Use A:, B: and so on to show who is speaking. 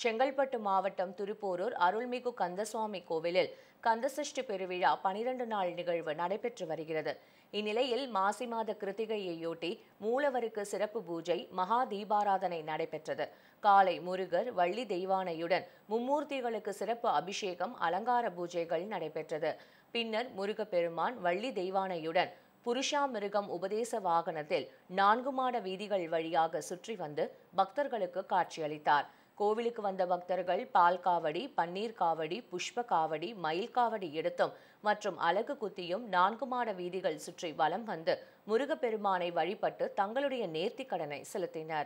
A: செங்கல்பட்டு மாவட்டம் திருப்போரூர் அருள்மிகு கந்தசுவாமி கோவிலில் கந்தசஷ்டி பெருவிழா பனிரெண்டு நாள் நிகழ்வு நடைபெற்று வருகிறது இந்நிலையில் மாசி மாத கிருத்திகையையொட்டி மூலவருக்கு சிறப்பு பூஜை மகா தீபாராதனை நடைபெற்றது காலை முருகர் வள்ளி தெய்வானையுடன் மும்மூர்த்திகளுக்கு சிறப்பு அபிஷேகம் அலங்கார பூஜைகள் நடைபெற்றது பின்னர் முருகப்பெருமான் வள்ளி தெய்வானையுடன் புருஷாமிருகம் உபதேச வாகனத்தில் நான்கு மாட வீதிகள் வழியாக சுற்றி வந்து பக்தர்களுக்கு காட்சியளித்தார் கோவிலுக்கு வந்த பக்தர்கள் பால் காவடி பன்னீர் காவடி புஷ்ப காவடி மயில் காவடி எடுத்தும் மற்றும் அலகு குத்தியும் நான்கு மாட வீதிகள் சுற்றி வலம் வந்து முருகப்பெருமானை வழிபட்டு தங்களுடைய நேர்த்திக் கடனை செலுத்தினர்